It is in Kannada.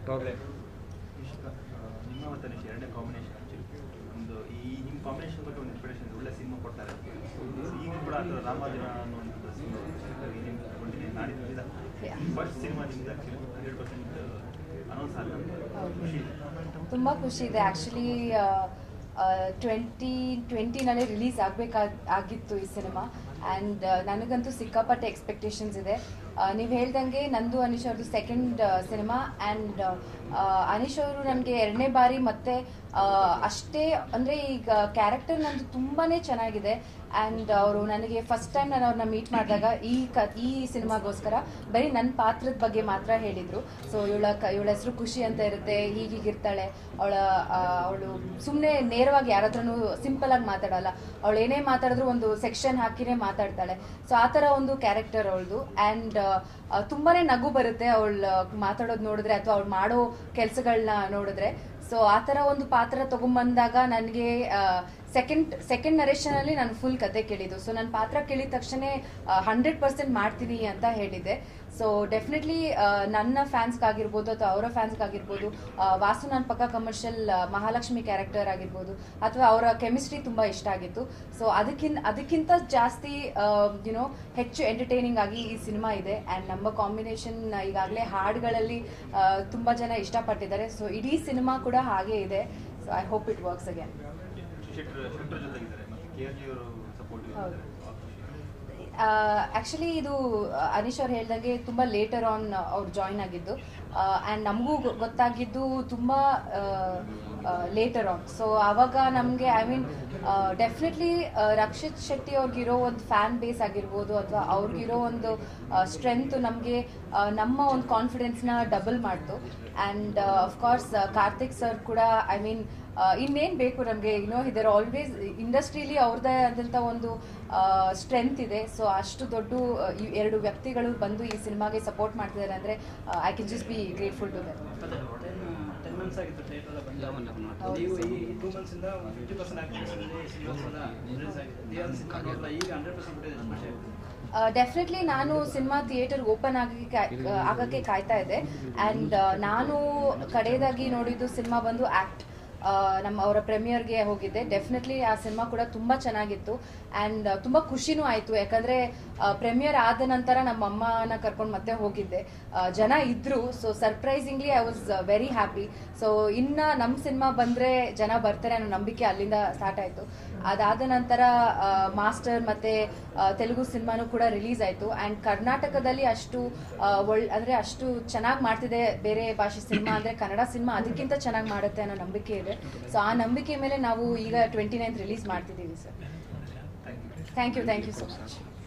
ಇಷ್ಟ ಆ, ನಿಮ್ಮ ಮತ್ತು ನಿಶ್ ಎರಡನೇ ಕಾಂಬಿನೇಷನ್ ಆ್ಯಕ್ಚುಲಿ ಒಂದು ಈ ನಿಮ್ಮ ಕಾಂಬಿನೇಷನ್ ಬಗ್ಗೆ ಒಂದು ಇನ್ಸ್ಪಿರೇಷನ್ ಒಳ್ಳೆ ಸಿನಿಮಾ ಕೊಡ್ತಾರೆ ಈಗ ಕೂಡ ಅದು ರಾಮಾದಿನ ಅನ್ನೋ ಒಂದು ಸಿನಿಮಾ ನಿಮ್ಮ ತಗೊಂಡಿದ್ದೀನಿ ನಾಡಿದ್ದು Yeah. ಫಸ್ಟ್ ಸಿನಿಮಾ ನಿಮ್ದು ಆ್ಯಕ್ಚುಲಿ ಹಂಡ್ರೆಡ್ ಪರ್ಸೆಂಟ್ ಅನೌನ್ಸ್ ಆದ ಹೌದು. ಖುಷಿ ತುಂಬ ಖುಷಿ ಇದೆ ಆ್ಯಕ್ಚುಲಿ ಟ್ವೆಂಟಿ ಟ್ವೆಂಟಿನಲ್ಲಿ ರಿಲೀಸ್ ಆಗಬೇಕಾ ಆಗಿತ್ತು ಈ ಸಿನಿಮಾ ಆ್ಯಂಡ್ ನನಗಂತೂ ಸಿಕ್ಕಾಪಟ್ಟೆ ಎಕ್ಸ್ಪೆಕ್ಟೇಷನ್ಸ್ ಇದೆ ನೀವು ಹೇಳ್ದಂಗೆ ನಂದು ಅನೀಶ್ ಅವ್ರದ್ದು ಸೆಕೆಂಡ್ ಸಿನಿಮಾ ಆ್ಯಂಡ್ ಅನೀಶ್ ಅವರು ನನಗೆ ಎರಡನೇ ಬಾರಿ ಮತ್ತೆ ಆ, ಅಷ್ಟೇ ಅಂದರೆ ಈಗ ಕ್ಯಾರೆಕ್ಟರ್ ನಂದು ತುಂಬಾ ಚೆನ್ನಾಗಿದೆ ಆ್ಯಂಡ್ ಅವರು ನನಗೆ ಫಸ್ಟ್ ಟೈಮ್ ನಾನು ಅವ್ರನ್ನ ಮೀಟ್ ಮಾಡಿದಾಗ ಈ ಕ ಈ ಸಿನಿಮಾಗೋಸ್ಕರ ಬರೀ ನನ್ನ ಪಾತ್ರದ ಬಗ್ಗೆ ಮಾತ್ರ ಹೇಳಿದರು ಸೊ ಇವಳ ಕ ಇವಳ ಹೆಸರು ಖುಷಿ ಅಂತ ಇರುತ್ತೆ ಹೀಗೀಗಿರ್ತಾಳೆ ಅವಳ ಅವಳು ಸುಮ್ಮನೆ ನೇರವಾಗಿ ಯಾರ ಹತ್ರನೂ ಸಿಂಪಲ್ ಆಗಿ ಮಾತಾಡಲ್ಲ ಅವಳು ಏನೇ ಮಾತಾಡಿದ್ರು ಒಂದು ಸೆಕ್ಷನ್ ಹಾಕಿನೇ ಮಾತಾಡ್ತಾಳೆ ಸೊ ಆ ಥರ ಒಂದು ಕ್ಯಾರೆಕ್ಟರ್ ಅವಳದು ಆ್ಯಂಡ್ ತುಂಬಾನೇ ನಗು ಬರುತ್ತೆ ಅವಳು ಮಾತಾಡೋದು ನೋಡಿದ್ರೆ ಅಥವಾ ಅವಳು ಮಾಡೋ ಕೆಲಸಗಳನ್ನ ನೋಡಿದ್ರೆ ಸೊ ಆ ಥರ ಒಂದು ಪಾತ್ರ ತಗೊಂಬಂದಾಗ ನನಗೆ ಸೆಕೆಂಡ್ ಸೆಕೆಂಡ್ ನರೇಷನಲ್ಲಿ ನಾನು ಫುಲ್ ಕತೆ ಕೇಳಿದ್ದು ಸೊ ನನ್ನ ಪಾತ್ರ ಕೇಳಿದ ತಕ್ಷಣ ಹಂಡ್ರೆಡ್ ಪರ್ಸೆಂಟ್ ಮಾಡ್ತೀನಿ ಅಂತ ಹೇಳಿದ್ದೆ ಸೊ ಡೆಫಿನೆಟ್ಲಿ ನನ್ನ ಫ್ಯಾನ್ಸ್ಗಾಗಿರ್ಬೋದು ಅಥವಾ ಅವರ ಫ್ಯಾನ್ಸ್ಗಾಗಿರ್ಬೋದು ವಾಸು ನನ್ನ ಪಕ್ಕ ಕಮರ್ಷಿಯಲ್ ಮಹಾಲಕ್ಷ್ಮಿ ಕ್ಯಾರೆಕ್ಟರ್ ಆಗಿರ್ಬೋದು ಅಥವಾ ಅವರ ಕೆಮಿಸ್ಟ್ರಿ ತುಂಬ ಇಷ್ಟ ಆಗಿತ್ತು ಸೊ ಅದಕ್ಕಿಂತ ಅದಕ್ಕಿಂತ ಜಾಸ್ತಿ ಯುನೋ ಹೆಚ್ಚು ಎಂಟರ್ಟೈನಿಂಗ್ ಆಗಿ ಈ ಸಿನಿಮಾ ಇದೆ ಆ್ಯಂಡ್ ನಮ್ಮ ಕಾಂಬಿನೇಷನ್ ಈಗಾಗಲೇ ಹಾಡುಗಳಲ್ಲಿ ತುಂಬ ಜನ ಇಷ್ಟಪಟ್ಟಿದ್ದಾರೆ ಸೊ ಇಡೀ ಸಿನಿಮಾ ಕೂಡ ಹಾಗೆ ಇದೆ so I hope it works again Shetru Shetru ಜೊತೆಗಿದ್ದಾರೆ ಮತ್ತು ಕೆ ಆರ್ ಜಿ ಅವರು ಸಪೋರ್ಟ್ ಹೌದು. ಖುಷಿ ಆ್ಯಕ್ಚುಲಿ ಇದು ಆ, ಅನೀಶ್ ಅವ್ರು ಹೇಳ್ದಂಗೆ ತುಂಬ ಲೇಟರ್ ಆನ್ ಅವ್ರು ಜಾಯ್ನ್ ಆಗಿದ್ದು ಆ್ಯಂಡ್ ನಮಗೂ ಗೊತ್ತಾಗಿದ್ದು ತುಂಬ ಲೇಟರ್ ಆನ್ ಸೊ ಆವಾಗ ನಮಗೆ I mean definitely Rakshit Shetty ಅವ್ರಿಗಿರೋ ಒಂದು ಫ್ಯಾನ್ ಬೇಸ್ ಆಗಿರ್ಬೋದು ಅಥವಾ ಅವ್ರಿಗಿರೋ ಒಂದು ಸ್ಟ್ರೆಂತ್ ನಮಗೆ ನಮ್ಮ ಒಂದು ಕಾನ್ಫಿಡೆನ್ಸ್ನ ಡಬಲ್ ಮಾಡ್ತು ಆ್ಯಂಡ್ ಅಫ್ಕೋರ್ಸ್ ಕಾರ್ತಿಕ್ ಸರ್ ಕೂಡ ಐ ಮೀನ್ ಇನ್ನೇನು ಬೇಕು ನಮಗೆ ಯುನೋ ಇದರ್ ಆಲ್ವೇಸ್ ಇಂಡಸ್ಟ್ರಿಲಿ ಅವ್ರದ್ದೇ ಆದಂಥ ಒಂದು ಸ್ಟ್ರೆಂತ್ ಇದೆ ಸೊ ಅಷ್ಟು ದೊಡ್ಡ ಆ, ಈ ಎರಡು ವ್ಯಕ್ತಿಗಳು ಬಂದು ಈ ಸಿನಿಮಾಗೆ ಸಪೋರ್ಟ್ ಮಾಡ್ತಿದ್ದಾರೆ ಅಂದರೆ I can just be grateful to that ten months ಆಗಿತ್ತು ಥಿಯೇಟರ್ ಬಂದು ಹೌದು. ನೀವು ಈ ಟೂ ಮಂತ್ಸ್ ಇಂದ ಫಿಫ್ಟಿ ಪರ್ಸೆಂಟ್ ಆಕ್ಟಿವಿಟೀಸ್ ಸಿನಿಮಾಸ್ ಎಲ್ಲ ರಿಲೀಸ್ ಆಗಿದೆ ದೇವರ ಸಿನಿಮಾ ನೋಡಿದ್ರೆ ಈಗ ಹಂಡ್ರೆಡ್ ಪರ್ಸೆಂಟ್ ಬಿಟ್ಟಿದೆ ಖುಷಿ ಆಗುತ್ತೆ ಡೆಫಿನೆಟ್ಲಿ ನಾನು ಸಿನಿಮಾ ಥಿಯೇಟರ್ ಓಪನ್ ಆಗಿ ಆಗಕ್ಕೆ ಕಾಯ್ತಾ ಇದೆ ಆ್ಯಂಡ್ ನಾನು ಕಡೆಯದಾಗಿ ನೋಡಿದ್ದು ಸಿನಿಮಾ ಬಂದು ಆ್ಯಕ್ಟ್ ನಮ್ಮ ಅವರ ಪ್ರೆಮಿಯರ್ಗೆ ಹೋಗಿದ್ದೆ ಡೆಫಿನೆಟ್ಲಿ ಆ ಸಿನಿಮಾ ಕೂಡ ತುಂಬ ಚೆನ್ನಾಗಿತ್ತು ಆ್ಯಂಡ್ ತುಂಬ ಖುಷಿನೂ ಆಯಿತು ಯಾಕಂದರೆ ಪ್ರೆಮಿಯರ್ ಆದ ನಂತರ ನಮ್ಮ ಅಮ್ಮನ ಕರ್ಕೊಂಡು ಮತ್ತೆ ಹೋಗಿದ್ದೆ ಆ, ಜನ ಇದ್ದರು so surprisingly I was very happy so ಇನ್ನು ನಮ್ಮ ಸಿನಿಮಾ ಬಂದರೆ ಜನ ಬರ್ತಾರೆ ಅನ್ನೋ ನಂಬಿಕೆ ಅಲ್ಲಿಂದ ಸ್ಟಾರ್ಟ್ ಆಯಿತು ಅದಾದ ನಂತರ ಆ, ಮಾಸ್ಟರ್ ಮತ್ತು ತೆಲುಗು ಸಿನಿಮಾನು ಕೂಡ ರಿಲೀಸ್ ಆಯಿತು ಆ್ಯಂಡ್ ಕರ್ನಾಟಕದಲ್ಲಿ ಅಷ್ಟು ಆ, ಒಳ್ ಅಂದರೆ ಅಷ್ಟು ಚೆನ್ನಾಗಿ ಮಾಡ್ತಿದೆ ಬೇರೆ ಭಾಷೆ ಸಿನಿಮಾ ಅಂದರೆ ಕನ್ನಡ ಸಿನಿಮಾ ಅದಕ್ಕಿಂತ ಚೆನ್ನಾಗಿ ಮಾಡುತ್ತೆ ಅನ್ನೋ ನಂಬಿಕೆ ಇದೆ ಸೊ ಆ ನಂಬಿಕೆ ಮೇಲೆ ನಾವು ಈಗ ಟ್ವೆಂಟಿ ನೈನ್ತ್ ರಿಲೀಸ್ ಮಾಡ್ತಿದ್ದೀವಿ sir thank you thank you thank you so much